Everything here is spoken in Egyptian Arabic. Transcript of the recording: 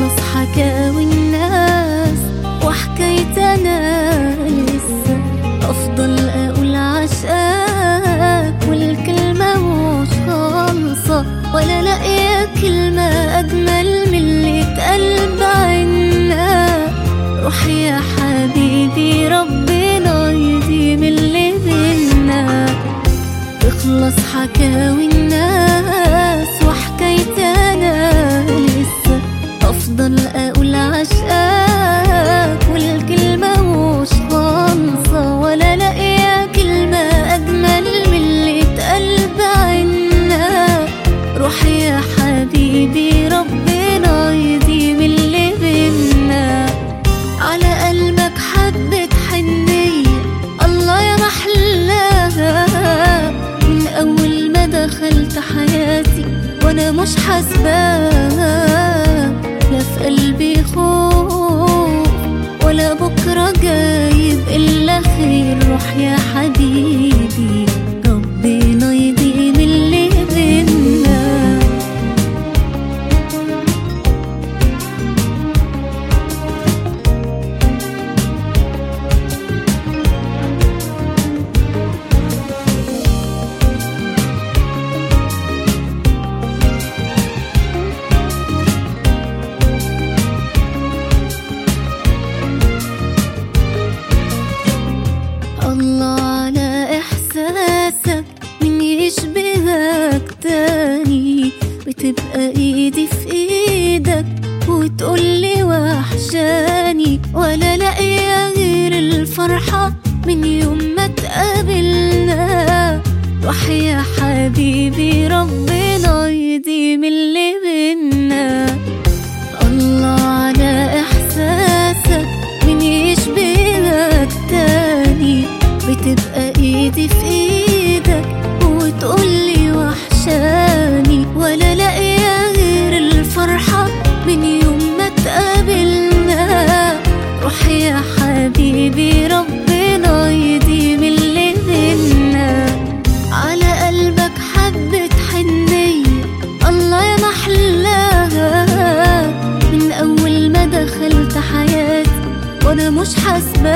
تخلص حكاوي الناس وحكايت انا لسه افضل اقول عشقك والكلمة مش خالصة ولا لاقية كلمة اجمل من اللي اتقال بعنا روح يا حبيبي ربنا يديم اللي بينا تخلص حكاوي الناس وحكايت انا لسه افضل اقول عشقك والكلمة مش خالصة ولا لاقية كلمة اجمل من اللي اتقال بعنا روح يا حبيبي ربنا يديم اللي بينا على قلبك حبة حنية الله يا محلاها من أول ما دخلت حياتي وأنا مش حاسباها لا في قلبي خوف ولا بكرة جايب إلا خير روح يا حبيبي ربنا يديم اللي بينا الله على إحساسك من يشبهك تاني بتبقى إيدي في إيدك وتقولي وحشاني ولا لاقية غير الفرحة من يوم ما تقابلنا روح يا حبيبي ربنا يديم اللي بينا الله على إحساسك من يشبهك تاني بتبقى إيدي في إيدك وتقولي وحشاني ولا لاقية غير الفرحة من يوم ما تقابلنا روح يا حبيبي ربنا يديم اللي بينا على قلبك حبة حنية الله يا محلاها من أول ما دخلت حياتي وأنا مش حاسبة